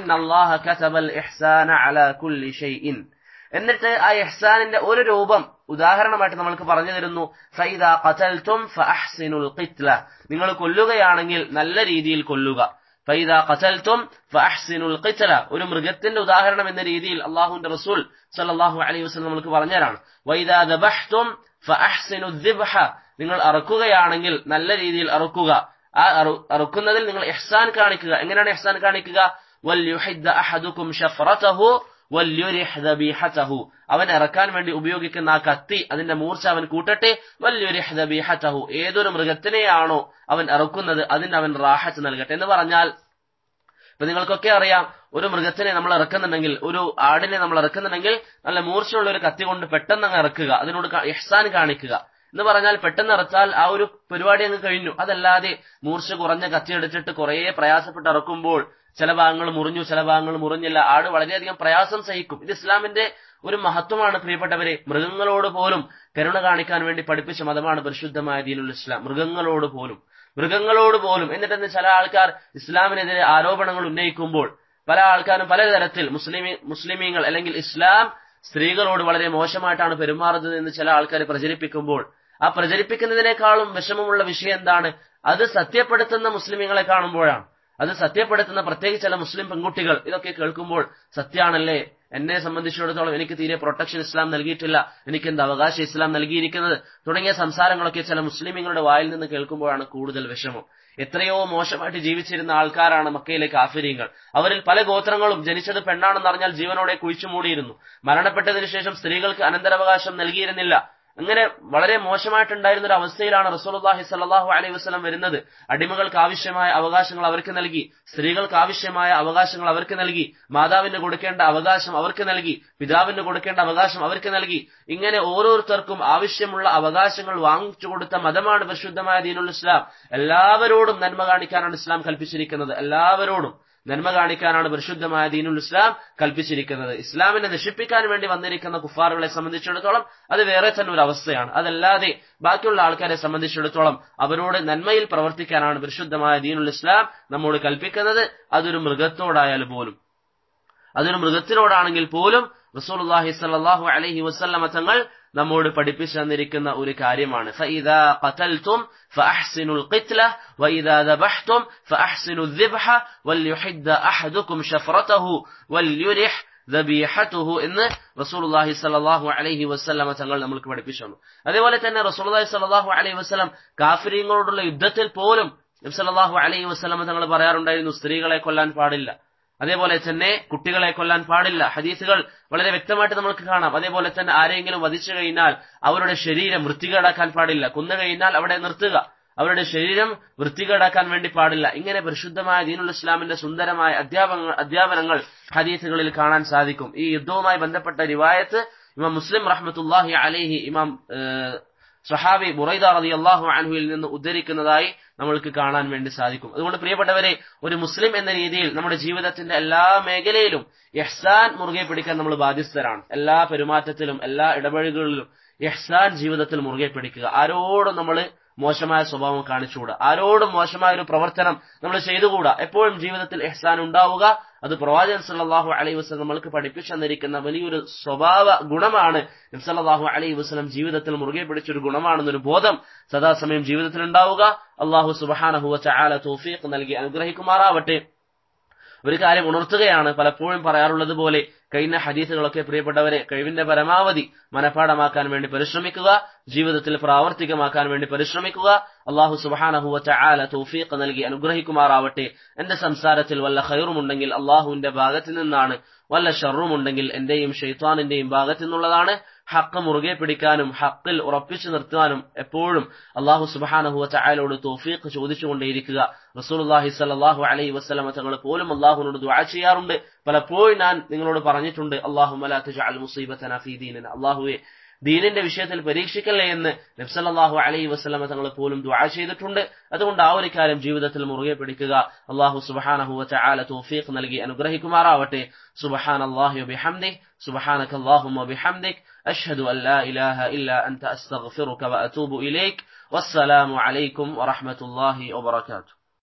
എന്നിട്ട് ആ ഇഹ്സാനിന്റെ ഒരു രൂപം ഉദാഹരണമായിട്ട് നമ്മൾക്ക് പറഞ്ഞു തരുന്നു ഫൈദ ഖതൽതും ഫഅഹ്സിനുൽ ഖിത്ല നിങ്ങൾ കൊല്ലുകയാണെങ്കിൽ നല്ല രീതിയിൽ കൊല്ലുക ഫൈദ ഖതൽതും ഫഅഹ്സിനുൽ ഖിത്ല ഒരു മൃഗത്തിന്റെ ഉദാഹരണം എന്ന രീതിയിൽ അള്ളാഹുവിന്റെ റസൂൽ സല്ലല്ലാഹു അലൈഹി വസല്ലം നമ്മൾക്ക് പറഞ്ഞതാണ് വൈദ ദബഹ്തും ഫഅഹ്സിനു ദിബ്ഹ നിങ്ങൾ അറുക്കുകയാണെങ്കിൽ നല്ല രീതിയിൽ അറുക്കുക ആ അറുക്കുന്നതിൽ നിങ്ങൾ ഇഹ്സാൻ കാണിക്കുക എങ്ങനെയാണ് ഇഹ്സാൻ കാണിക്കുക വല്യുഹിദ്ദ അഹദുക്കും ഷഫറതഹു വല്യുരിഹ് ദബീഹതഹു അവൻ ഇറക്കാൻ വേണ്ടി ഉപയോഗിക്കുന്ന ആ കത്തി അതിന്റെ മൂർച്ച അവൻ കൂട്ടട്ടെ വല്യുരിഹ് ദബീഹതഹു ഏതൊരു മൃഗത്തിനെയാണോ അവൻ ഇറക്കുന്നത് അതിന് അവൻ റാഹത്ത് നൽകട്ടെ എന്ന് പറഞ്ഞാൽ ഇപ്പൊ നിങ്ങൾക്കൊക്കെ അറിയാം ഒരു മൃഗത്തിനെ നമ്മൾ ഇറക്കുന്നുണ്ടെങ്കിൽ ഒരു ആടിനെ നമ്മൾ ഇറക്കുന്നുണ്ടെങ്കിൽ നല്ല മൂർച്ചയുള്ള ഒരു കത്തി കൊണ്ട് പെട്ടെന്ന് അങ്ങ് ഇറക്കുക അതിനോട് ഇഹ്സാൻ കാണിക്കുക എന്ന് പറഞ്ഞാൽ പെട്ടെന്ന് ഇറച്ചാൽ ആ ഒരു പരിപാടി അങ്ങ് കഴിഞ്ഞു അതല്ലാതെ മൂർച്ച കുറഞ്ഞ കത്തി എടുത്തിട്ട് കുറെ പ്രയാസപ്പെട്ട് ഇറക്കുമ്പോൾ ചില ഭാഗങ്ങൾ മുറിഞ്ഞു ചില ഭാഗങ്ങൾ മുറിഞ്ഞില്ല ആട് വളരെയധികം പ്രയാസം സഹിക്കും ഇത് ഇസ്ലാമിന്റെ ഒരു മഹത്വമാണ് പ്രിയപ്പെട്ടവരെ മൃഗങ്ങളോട് പോലും കരുണ കാണിക്കാൻ വേണ്ടി പഠിപ്പിച്ച മതമാണ് പരിശുദ്ധമായ ദീനുൽ ഇസ്ലാം മൃഗങ്ങളോട് പോലും മൃഗങ്ങളോട് പോലും എന്നിട്ട് ചില ആൾക്കാർ ഇസ്ലാമിനെതിരെ ആരോപണങ്ങൾ ഉന്നയിക്കുമ്പോൾ പല ആൾക്കാരും പലതരത്തിൽ മുസ്ലിമി മുസ്ലിമീങ്ങൾ അല്ലെങ്കിൽ ഇസ്ലാം സ്ത്രീകളോട് വളരെ മോശമായിട്ടാണ് പെരുമാറുന്നത് എന്ന് ചില ആൾക്കാർ പ്രചരിപ്പിക്കുമ്പോൾ ആ പ്രചരിപ്പിക്കുന്നതിനേക്കാളും വിഷമമുള്ള വിഷയം എന്താണ് അത് സത്യപ്പെടുത്തുന്ന മുസ്ലിമീങ്ങളെ കാണുമ്പോഴാണ് അത് സത്യപ്പെടുത്തുന്ന പ്രത്യേകിച്ച് ചില മുസ്ലിം പെൺകുട്ടികൾ ഇതൊക്കെ കേൾക്കുമ്പോൾ സത്യാണല്ലേ എന്നെ സംബന്ധിച്ചിടത്തോളം എനിക്ക് തീരെ പ്രൊട്ടക്ഷൻ ഇസ്ലാം നൽകിയിട്ടില്ല എനിക്ക് എന്ത് അവകാശം ഇസ്ലാം നൽകിയിരിക്കുന്നത് തുടങ്ങിയ സംസാരങ്ങളൊക്കെ ചില മുസ്ലിമീങ്ങളുടെ വായിൽ നിന്ന് കേൾക്കുമ്പോഴാണ് കൂടുതൽ വിഷമം എത്രയോ മോശമായിട്ട് ജീവിച്ചിരുന്ന ആൾക്കാരാണ് മക്കയിലെ കാഫിര്യങ്ങൾ അവരിൽ പല ഗോത്രങ്ങളും ജനിച്ചത് പെണ്ണാണെന്ന് അറിഞ്ഞാൽ ജീവനോടെ കുഴിച്ചു മൂടിയിരുന്നു മരണപ്പെട്ടതിനു ശേഷം സ്ത്രീകൾക്ക് അനന്തരാവകാശം നൽകിയിരുന്നില്ല അങ്ങനെ വളരെ മോശമായിട്ടുണ്ടായിരുന്ന ഒരു അവസ്ഥയിലാണ് റസൂലുള്ളാഹി സ്വല്ലല്ലാഹു അലൈഹി വസല്ലം വരുന്നത് അടിമകൾക്ക് ആവശ്യമായ അവകാശങ്ങൾ അവർക്ക് നൽകി സ്ത്രീകൾക്ക് ആവശ്യമായ അവകാശങ്ങൾ അവർക്ക് നൽകി മാതാവിന് കൊടുക്കേണ്ട അവകാശം അവർക്ക് നൽകി പിതാവിന് കൊടുക്കേണ്ട അവകാശം അവർക്ക് നൽകി ഇങ്ങനെ ഓരോരുത്തർക്കും ആവശ്യമുള്ള അവകാശങ്ങൾ വാങ്ങിച്ചു കൊടുത്ത മതമാണ് പരിശുദ്ധമായ ദീനുൽ ഇസ്ലാം എല്ലാവരോടും നന്മ കാണിക്കാനാണ് ഇസ്ലാം കൽപ്പിച്ചിരിക്കുന്നത് എല്ലാവരോടും നന്മ കാണിക്കാനാണ് പരിശുദ്ധമായ ദീനുൽ ഇസ്ലാം കൽപ്പിച്ചിരിക്കുന്നത് ഇസ്ലാമിനെ നശിപ്പിക്കാൻ വേണ്ടി വന്നിരിക്കുന്ന കുഫാറുകളെ സംബന്ധിച്ചിടത്തോളം അത് വേറെ തന്നെ ഒരു അവസ്ഥയാണ് അതല്ലാതെ ബാക്കിയുള്ള ആൾക്കാരെ സംബന്ധിച്ചിടത്തോളം അവരോട് നന്മയിൽ പ്രവർത്തിക്കാനാണ് പരിശുദ്ധമായ ദീനുൽ ഇസ്ലാം നമ്മോട് കൽപ്പിക്കുന്നത് അതൊരു മൃഗത്തോടായാൽ പോലും അതൊരു മൃഗത്തിനോടാണെങ്കിൽ പോലും റസൂലുള്ളാഹി സ്വല്ലല്ലാഹു അലൈഹി വസല്ലമ തങ്ങൾ നമ്മോട് പഠിപ്പിച്ചു തന്നിരിക്കുന്ന ഒരു കാര്യമാണ് ഫഇദാ ഖതൽതും ഫഅഹ്സിനുൽ ഖിത്ല വഇദാ ദബഹ്തും ഫഅഹ്സിനു الذبح وليحد احدكم شفرته وليرح ദബീഹത്തുഹു എന്ന് റസൂലുള്ളാഹി സ്വല്ലല്ലാഹു അലൈഹി വസല്ലമ തങ്ങൾ നമ്മൾക്ക് പഠിപ്പിച്ചു തന്നു അതേപോലെ തന്നെ റസൂലുള്ളാഹി സ്വല്ലല്ലാഹു അലൈഹി വസല്ലം കാഫിരീങ്ങളോടുള്ള യുദ്ധത്തിൽ പോലും നബി സല്ലല്ലാഹു അലൈഹി വസല്ലമ തങ്ങൾ പറയാറുണ്ടായിരുന്നു സ്ത്രീകളെ കൊല്ലാൻ പാടില്ല അതേപോലെ തന്നെ കുട്ടികളെ കൊല്ലാൻ പാടില്ല ഹദീസുകൾ വളരെ വ്യക്തമായിട്ട് നമുക്ക് കാണാം അതേപോലെ തന്നെ ആരെങ്കിലും വധിച്ചു കഴിഞ്ഞാൽ അവരുടെ ശരീരം വൃത്തികേടാക്കാൻ പാടില്ല കൊന്നു കഴിഞ്ഞാൽ അവിടെ നിർത്തുക അവരുടെ ശരീരം വൃത്തികേടാക്കാൻ വേണ്ടി പാടില്ല ഇങ്ങനെ പരിശുദ്ധമായ ദീനുൽ ഇസ്ലാമിന്റെ സുന്ദരമായ അധ്യാപന അധ്യാപനങ്ങൾ ഹദീസുകളിൽ കാണാൻ സാധിക്കും ഈ യുദ്ധവുമായി ബന്ധപ്പെട്ട റിവായത്ത് ഇമാം മുസ്ലിം റഹ്മത്തുല്ലാഹി അലൈഹി ഇമാം സഹാബി ബുറൈദ റതി അള്ളാഹു അൻഹുവിൽ നിന്ന് ഉദ്ധരിക്കുന്നതായി നമ്മൾക്ക് കാണാൻ വേണ്ടി സാധിക്കും അതുകൊണ്ട് പ്രിയപ്പെട്ടവരെ ഒരു മുസ്ലിം എന്ന രീതിയിൽ നമ്മുടെ ജീവിതത്തിന്റെ എല്ലാ മേഖലയിലും യഹ്സാൻ മുറുകെ പിടിക്കാൻ നമ്മൾ ബാധ്യസ്ഥരാണ് എല്ലാ പെരുമാറ്റത്തിലും എല്ലാ ഇടപഴകുകളിലും യഹ്സാൻ ജീവിതത്തിൽ മുറുകെ പിടിക്കുക ആരോടും നമ്മൾ മോശമായ സ്വഭാവം കാണിച്ചുകൂടാ ആരോടും മോശമായ ഒരു പ്രവർത്തനം നമ്മൾ ചെയ്തുകൂടാ എപ്പോഴും ജീവിതത്തിൽ എഹ്സാൻ ഉണ്ടാവുക അത് പ്രവാചകൻ സല്ലല്ലാഹു അലൈഹി വസല്ലം നമ്മൾക്ക് പഠിപ്പിച്ചു തന്നിരിക്കുന്ന വലിയൊരു സ്വഭാവ ഗുണമാണ് സല്ലല്ലാഹു അലൈഹി വസല്ലം ജീവിതത്തിൽ മുറുകെ പിടിച്ചൊരു ഗുണമാണെന്നൊരു ബോധം സദാസമയം ജീവിതത്തിൽ ഉണ്ടാവുക അള്ളാഹു സുബ്ഹാനഹു വതആല തൗഫീഖ് നൽകി അനുഗ്രഹിക്കുമാറാവട്ടെ ഒരു കാര്യം ഉണർത്തുകയാണ് പലപ്പോഴും പറയാറുള്ളത് പോലെ കഴിഞ്ഞ ഹദീസുകളൊക്കെ പ്രിയപ്പെട്ടവരെ കഴിവിന്റെ പരമാവധി മനഃപ്പാടമാക്കാൻ വേണ്ടി പരിശ്രമിക്കുക ജീവിതത്തിൽ പ്രാവർത്തികമാക്കാൻ വേണ്ടി പരിശ്രമിക്കുക അള്ളാഹു സുബാനഹുവ ചാല തൗഫീഖ് നൽകി അനുഗ്രഹിക്കുമാറാവട്ടെ എന്റെ സംസാരത്തിൽ വല്ല ഖൈറുമുണ്ടെങ്കിൽ അള്ളാഹുവിന്റെ ഭാഗത്തു നിന്നാണ് വല്ല ഷറുമുണ്ടെങ്കിൽ എന്റെയും ഷെയ്ത്താനിന്റെയും ഭാഗത്തു നിന്നുള്ളതാണ് ഹക്ക് മുറുകെ പിടിക്കാനും ഹക്കിൽ ഉറപ്പിച്ചു നിർത്താനും എപ്പോഴും അള്ളാഹു സുബാനഹുവ ചായലോട് തോഫീഖ് ചോദിച്ചുകൊണ്ടേയിരിക്കുക റസൂലുള്ളാഹി സ്വല്ലല്ലാഹു അലൈഹി വസല്ലമ തങ്ങൾ പോലും അള്ളാഹുവിനോട് ദുആ ചെയ്യാറുണ്ട് പലപ്പോഴും ഞാൻ നിങ്ങളോട് പറഞ്ഞിട്ടുണ്ട് അള്ളാഹു മുസീബത്തന ഫീ ദീനിന അള്ളാഹുവെ ദീനിന്റെ വിഷയത്തിൽ പരീക്ഷിക്കല്ലേ എന്ന് നബ്സല്ലാഹു അലൈഹി വസ്ലമ തങ്ങൾ പോലും ദുആ ചെയ്തിട്ടുണ്ട് അതുകൊണ്ട് ആ ഒരു കാര്യം ജീവിതത്തിൽ മുറുകെ പിടിക്കുക അള്ളാഹു സുബഹാനഹു വതആല തൗഫീഖ് നൽകി അനുഗ്രഹിക്കുമാറാവട്ടെ സുബഹാൻ അല്ലാഹി വബിഹംദിഹി സുബഹാനക അല്ലാഹുമ്മ വബിഹംദിക് അഷ്ഹദു അൻ ലാ ഇലാഹ ഇല്ല അൻത അസ്തഗ്ഫിറുക വഅതൂബു ഇലൈക് വസ്സലാമു അലൈക്കും വറഹ്മത്തുള്ളാഹി വബറകാതുഹു